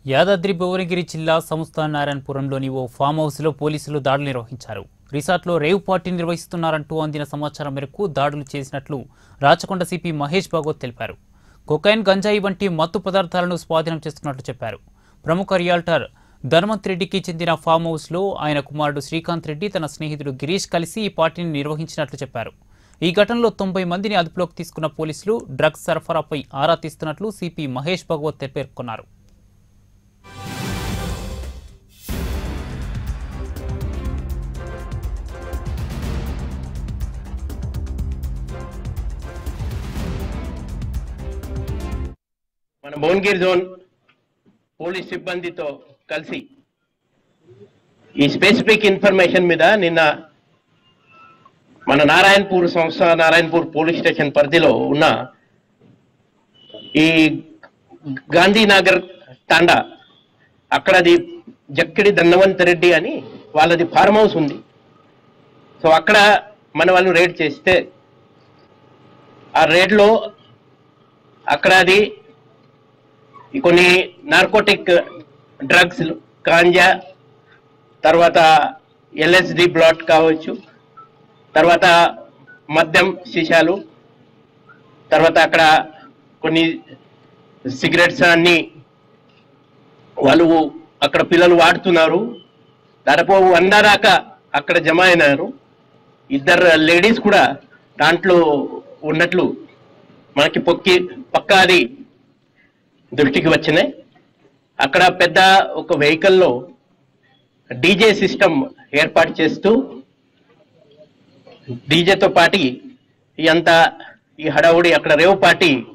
యాదాద్రి భువనగిరి జిల్లా సంస్థ నారాయణపురంలోని ఓ ఫామ్ హౌస్లో పోలీసులు దాడులు నిర్వహించారు రిసార్ట్లో రేవ్ పార్టీ నిర్వహిస్తున్నారంటూ అందిన సమాచారం మేరకు దాడులు చేసినట్లు రాచకొండ సిపి మహేష్ భాగవత్ తెలిపారు కొకైన్ గంజాయి వంటి మత్తు పదార్థాలను స్వాధీనం చేసుకున్నట్లు చెప్పారు ప్రముఖ రియాల్టర్ ధర్మంత్ రెడ్డికి చెందిన ఫామ్ హౌస్లో ఆయన కుమారుడు శ్రీకాంత్ రెడ్డి తన స్నేహితుడు గిరీష్ కలిసి ఈ పార్టీని నిర్వహించినట్లు చెప్పారు ఈ ఘటనలో తొంభై మందిని అదుపులోకి తీసుకున్న పోలీసులు డ్రగ్స్ సరఫరాపై ఆరా తీస్తున్నట్లు సిపి మహేష్ భగవత్ పేర్కొన్నారు మన భువనగిరి జోన్ పోలీస్ సిబ్బందితో కలిసి ఈ స్పెసిఫిక్ ఇన్ఫర్మేషన్ మీద నిన్న మన నారాయణపూర్ సంస్థ నారాయణపూర్ పోలీస్ స్టేషన్ పరిధిలో ఉన్న ఈ గాంధీనగర్ తాండా అక్కడది జక్కిడి ధన్వంత్ రెడ్డి అని వాళ్ళది ఫార్మ్ హౌస్ ఉంది సో అక్కడ మన వాళ్ళు రేడ్ చేస్తే ఆ రేడ్లో అక్కడ అది ఈ కొన్ని నార్కోటిక్ డ్రగ్స్ కాంజా తర్వాత ఎల్ఎస్డి బ్లాట్ కావచ్చు తర్వాత మద్యం సీసాలు తర్వాత అక్కడ కొన్ని సిగరెట్స్ అన్ని వాళ్ళు అక్కడ పిల్లలు వాడుతున్నారు దాదాపు వంద దాకా అక్కడ జమ అయినారు ఇద్దరు లేడీస్ కూడా దాంట్లో ఉన్నట్లు మనకి పొక్కి పక్కాది దృష్టికి వచ్చినాయి అక్కడ పెద్ద ఒక వెహికల్లో డీజే సిస్టమ్ ఏర్పాటు చేస్తూ డీజేతో పాటి ఈ అంతా ఈ హడావుడి అక్కడ రేవ్ పార్టీ